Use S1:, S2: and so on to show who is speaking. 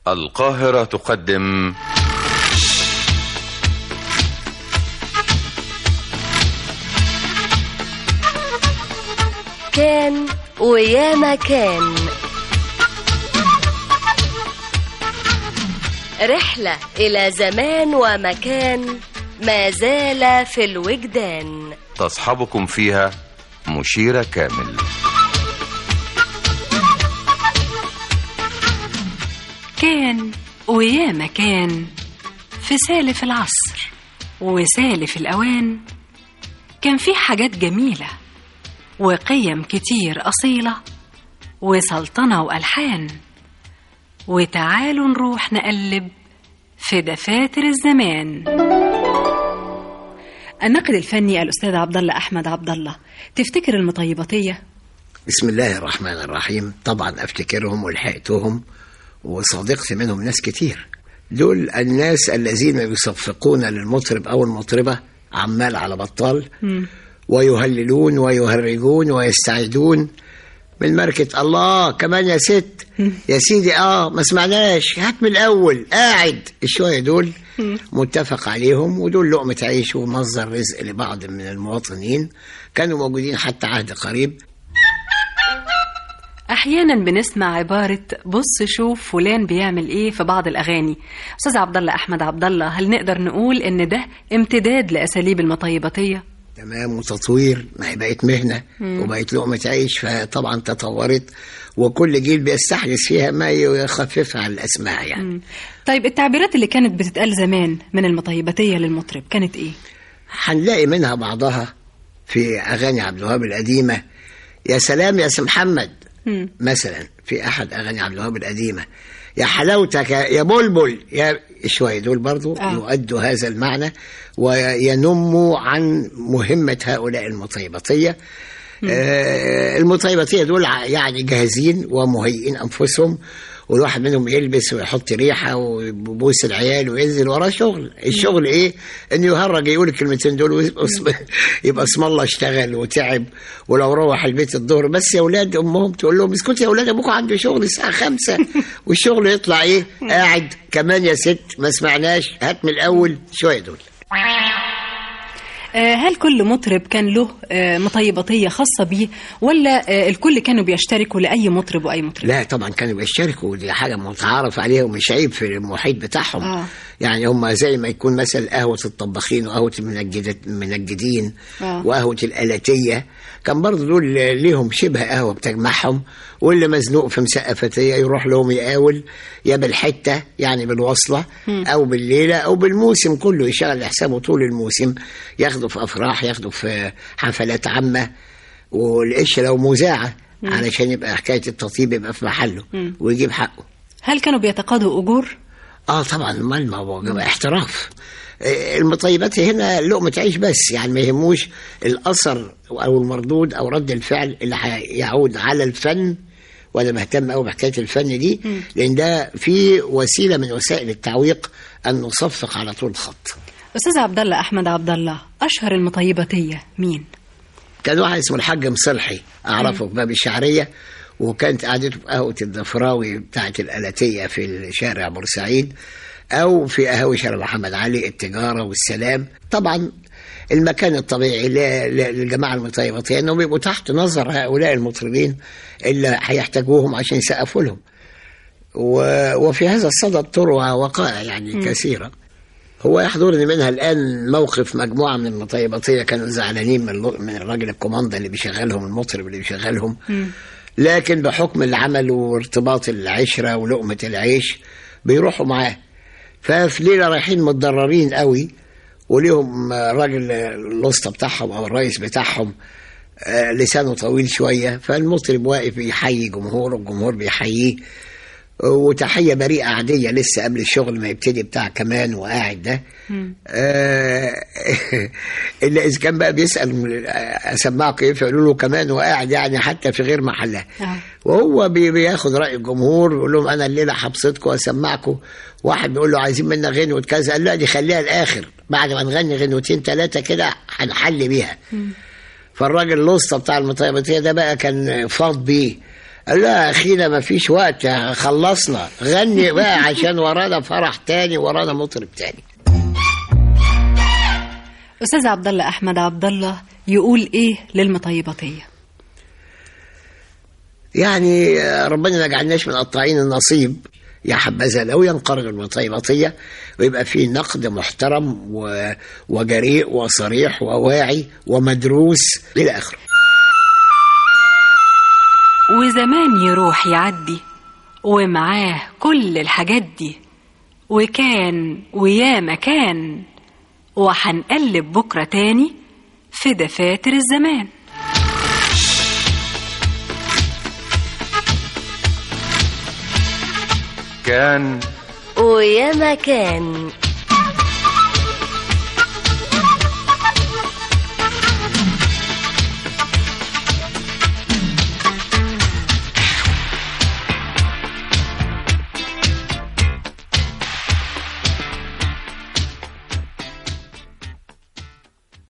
S1: القاهرة تقدم
S2: كان ويا ما كان رحلة إلى زمان ومكان ما زال في الوجدان
S1: تصحبكم فيها مشيرة كامل
S3: كان ويا مكان في سالف العصر وسالف الأوان كان في حاجات جميلة وقيم كتير أصيلة وسلطنة وألحان وتعالوا نروح نقلب في دفاتر الزمان الناقد الفني الأستاذ عبد الله أحمد عبد الله تفتكر المطيباتية
S4: بسم الله الرحمن الرحيم طبعا افتكرهم ولحقتهم وصادقت منهم ناس كتير دول الناس الذين يصفقون للمطرب او المطربه عمال على بطال ويهللون ويهرجون ويستعيدون من ماركة الله كمان يا ست يا سيدي اه ما سمعناش هات من الاول قاعد الشويه دول متفق عليهم ودول لقمه عيش ومصدر رزق لبعض من المواطنين كانوا موجودين حتى عهد قريب
S3: أحيانا بنسمع عبارة بص شوف فلان بيعمل إيه في بعض الأغاني أستاذ عبد الله أحمد عبد الله هل نقدر نقول إن ده امتداد لأساليب المطيباتية؟
S4: تمام وتطوير ما هي بقت مهنه وبقت لقمه عيش فطبعا تطورت وكل جيل بيستحدث فيها ما يخففها عن الاسماع يعني
S3: طيب التعبيرات اللي كانت بتتقال زمان من المطيباتية للمطرب كانت إيه؟
S4: هنلاقي منها بعضها في اغاني عبد الوهاب القديمه يا سلام يا سي محمد
S3: مم.
S4: مثلا في احد اغاني عبد الوهاب القديمه يا حلاوتك يا يا بلبل يا شويه دول برضو
S3: آه.
S4: يؤدوا هذا المعنى وينموا عن مهمه هؤلاء المطيباتيه آه المطيباتيه دول ع- يعني جاهزين ومهيئين انفسهم والواحد منهم يلبس ويحط ريحه ويبوس العيال وينزل وراه شغل الشغل ايه انه يهرج يقول الكلمتين دول ويبقى اسم يبقى اسم الله اشتغل وتعب ولو روح البيت الظهر بس يا اولاد امهم تقول لهم اسكتوا يا اولاد ابوكم عنده شغل الساعه خمسة والشغل يطلع ايه قاعد كمان يا ست ما سمعناش هات من الاول شويه دول
S3: آه، هل كل مطرب كان له آه، مطيباتية خاصة بيه ولا آه، الكل كانوا بيشتركوا لأي مطرب وأي مطرب؟
S4: لا طبعا كانوا بيشتركوا ودي حاجه متعارف عليها ومش عيب في المحيط بتاعهم
S3: آه.
S4: يعني هم زي ما يكون مثلا قهوه الطباخين وقهوه المنجدة المنجدين
S3: آه.
S4: وقهوه الالاتيه كان برضه دول ليهم شبه قهوه بتجمعهم واللي مزنوق في مسقفتيه يروح لهم يقاول يا بالحته يعني بالوصله او بالليله او بالموسم كله يشغل حسابه طول الموسم ياخده في افراح ياخده في حفلات عامه والقشه لو مذاعه علشان يبقى حكايه التطيب يبقى في محله ويجيب حقه
S3: هل كانوا بيتقاضوا أجور؟
S4: اه طبعا امال ما هو جماعة احتراف آه، المطيبات هنا لقمة عيش بس يعني ما يهموش الأثر أو المردود أو رد الفعل اللي هيعود على الفن وأنا مهتم أوي بحكاية الفن دي لأن ده في وسيلة من وسائل التعويق أن نصفق على طول الخط
S3: أستاذ عبد الله أحمد عبد الله أشهر المطيباتية مين؟
S4: كان واحد اسمه الحاج مصلحي أعرفه في باب الشعرية وكانت قعدته في قهوة الضفراوي بتاعة الآلاتية في شارع بورسعيد أو في قهوة شارع محمد علي التجارة والسلام طبعا المكان الطبيعي ل- ل- للجماعة المطيباتية أنهم بيبقوا تحت نظر هؤلاء المطربين اللي هيحتاجوهم عشان يسقفوا لهم و- وفي هذا الصدد تروى وقائع يعني كثيرة هو يحضرني منها الآن موقف مجموعة من المطيباتية كانوا زعلانين من, الل- من الراجل الكوماندا اللي بيشغلهم المطرب اللي بيشغلهم لكن بحكم العمل وارتباط العشرة ولقمة العيش بيروحوا معاه ففي ليلة رايحين متضررين قوي وليهم راجل الوسطى بتاعهم أو الرئيس بتاعهم آه، لسانه طويل شوية فالمطرب واقف بيحيي جمهوره الجمهور بيحييه وتحية بريئة عادية لسه قبل الشغل ما يبتدي بتاع كمان وقاعد ده آه إلا إذا كان بقى بيسأل أسمعك إيه فيقولوا له كمان وقاعد يعني حتى في غير محلها
S3: آه.
S4: وهو بي- بياخد رأي الجمهور يقول لهم أنا الليلة حبسطكم وأسمعكم واحد بيقول له عايزين منا غنوة كذا قال لا دي خليها الآخر بعد ما نغني غنوتين ثلاثة كده هنحل بيها فالراجل الوسطى بتاع المطيباتية ده بقى كان فاض بيه قال لا يا اخينا ما فيش وقت خلصنا غني بقى عشان ورانا فرح تاني ورانا مطرب تاني
S3: استاذ عبد الله احمد عبد الله يقول ايه للمطيباتيه
S4: يعني ربنا ما جعلناش من قطاعين النصيب يا حبذا لو ينقرض المطيباتية ويبقى فيه نقد محترم و... وجريء وصريح وواعي ومدروس إلى آخره
S3: وزمان يروح يعدي ومعاه كل الحاجات دي وكان ويا مكان وحنقلب بكرة تاني في دفاتر الزمان
S1: كان
S2: ويا مكان